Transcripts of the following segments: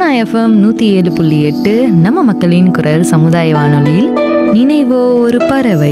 FM நூற்றி ஏழு புள்ளி எட்டு நம்ம மக்களின் குரல் சமுதாய வானொலியில் நினைவோ ஒரு பறவை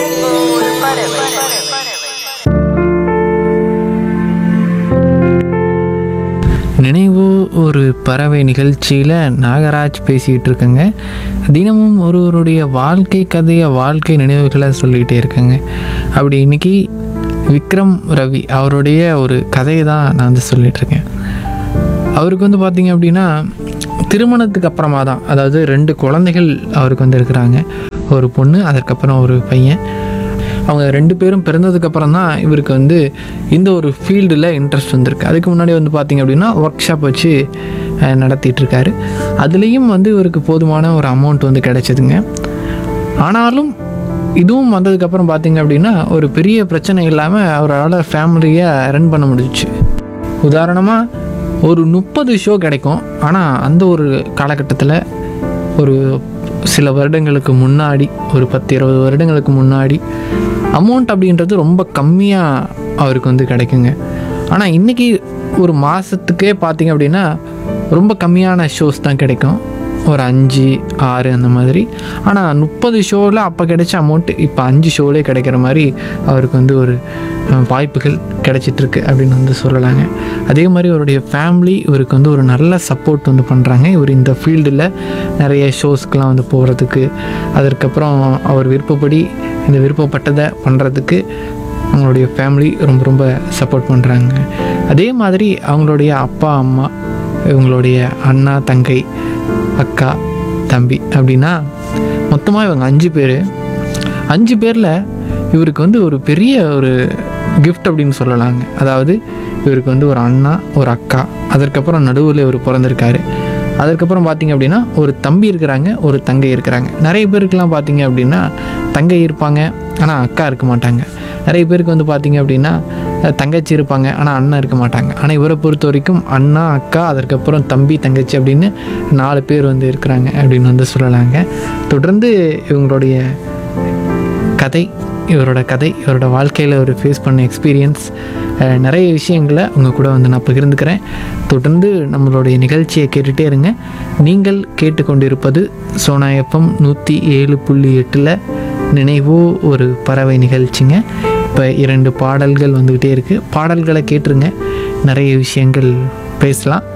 நினைவு ஒரு பறவை நிகழ்ச்சியில் நாகராஜ் பேசிகிட்டு இருக்கேங்க தினமும் ஒருவருடைய வாழ்க்கை கதையை வாழ்க்கை நினைவுகளை சொல்லிகிட்டே இருக்கேங்க அப்படி இன்னைக்கு விக்ரம் ரவி அவருடைய ஒரு கதையை தான் நான் வந்து சொல்லிட்டு இருக்கேன் அவருக்கு வந்து பார்த்தீங்க அப்படின்னா திருமணத்துக்கு அப்புறமா தான் அதாவது ரெண்டு குழந்தைகள் அவருக்கு வந்து இருக்கிறாங்க ஒரு பொண்ணு அதற்கப்புறம் ஒரு பையன் அவங்க ரெண்டு பேரும் பிறந்ததுக்கு அப்புறம் தான் இவருக்கு வந்து இந்த ஒரு ஃபீல்டில் இன்ட்ரெஸ்ட் வந்திருக்கு அதுக்கு முன்னாடி வந்து பார்த்தீங்க அப்படின்னா ஒர்க் ஷாப் வச்சு அஹ், நடத்திட்டு இருக்காரு அதுலேயும் வந்து இவருக்கு போதுமான ஒரு அமௌண்ட் வந்து கிடைச்சதுங்க ஆனாலும் இதுவும் வந்ததுக்கப்புறம் பார்த்தீங்க அப்படின்னா ஒரு பெரிய பிரச்சனை இல்லாமல் அவரால் ஃபேமிலியை ரன் பண்ண முடிஞ்சிச்சு உதாரணமாக ஒரு முப்பது ஷோ கிடைக்கும் ஆனால் அந்த ஒரு காலகட்டத்தில் ஒரு சில வருடங்களுக்கு முன்னாடி ஒரு பத்து இருபது வருடங்களுக்கு முன்னாடி அமௌண்ட் அப்படின்றது ரொம்ப கம்மியாக அவருக்கு வந்து கிடைக்குங்க ஆனால் இன்றைக்கி ஒரு மாதத்துக்கே பார்த்தீங்க அப்படின்னா ரொம்ப கம்மியான ஷோஸ் தான் கிடைக்கும் ஒரு அஞ்சு ஆறு அந்த மாதிரி ஆனால் முப்பது ஷோவில் அப்போ கிடைச்ச அமௌண்ட் இப்போ அஞ்சு ஷோவிலே கிடைக்கிற மாதிரி அவருக்கு வந்து ஒரு அஹ், வாய்ப்புகள் கிடைச்சிட்ருக்கு அப்படின்னு வந்து சொல்லலாங்க அதே மாதிரி அவருடைய ஃபேமிலி இவருக்கு வந்து ஒரு நல்ல சப்போர்ட் வந்து பண்ணுறாங்க இவர் இந்த ஃபீல்டில் நிறைய ஷோஸ்க்கெலாம் வந்து போகிறதுக்கு அதற்கப்புறம் அவர் விருப்பப்படி இந்த விருப்பப்பட்டதை பண்ணுறதுக்கு அவங்களுடைய ஃபேமிலி ரொம்ப ரொம்ப சப்போர்ட் பண்ணுறாங்க அதே மாதிரி அவங்களுடைய அப்பா அம்மா இவங்களுடைய அண்ணா தங்கை அக்கா தம்பி அப்படின்னா மொத்தமாக இவங்க அஞ்சு பேர் அஞ்சு பேரில் இவருக்கு வந்து ஒரு பெரிய ஒரு கிஃப்ட் அப்படின்னு சொல்லலாங்க அதாவது இவருக்கு வந்து ஒரு அண்ணா ஒரு அக்கா அதற்கப்புறம் நடுவில் இவர் பிறந்திருக்காரு அதற்கப்புறம் பார்த்தீங்க அப்படின்னா ஒரு தம்பி இருக்கிறாங்க ஒரு தங்கை இருக்கிறாங்க நிறைய பேருக்குலாம் பார்த்தீங்க அப்படின்னா தங்கை இருப்பாங்க ஆனால் அக்கா இருக்க மாட்டாங்க நிறைய பேருக்கு வந்து பார்த்தீங்க அப்படின்னா அஹ், தங்கச்சி இருப்பாங்க ஆனால் அண்ணன் இருக்க மாட்டாங்க ஆனால் இவரை பொறுத்த வரைக்கும் அண்ணா அக்கா அதற்கப்புறம் தம்பி தங்கச்சி அப்படின்னு நாலு பேர் வந்து இருக்கிறாங்க அப்படின்னு வந்து சொல்லலாங்க தொடர்ந்து இவங்களுடைய கதை இவரோட கதை இவரோட வாழ்க்கையில் ஒரு ஃபேஸ் பண்ண எக்ஸ்பீரியன்ஸ் நிறைய விஷயங்களை உங்கள் கூட வந்து நான் பகிர்ந்துக்கிறேன் தொடர்ந்து நம்மளுடைய நிகழ்ச்சியை கேட்டுகிட்டே இருங்க நீங்கள் கேட்டுக்கொண்டிருப்பது சோனா எஃப்எம் நூற்றி ஏழு புள்ளி எட்டில் நினைவோ ஒரு பறவை நிகழ்ச்சிங்க இப்போ இரண்டு பாடல்கள் வந்துக்கிட்டே இருக்குது பாடல்களை கேட்டுருங்க நிறைய விஷயங்கள் பேசலாம்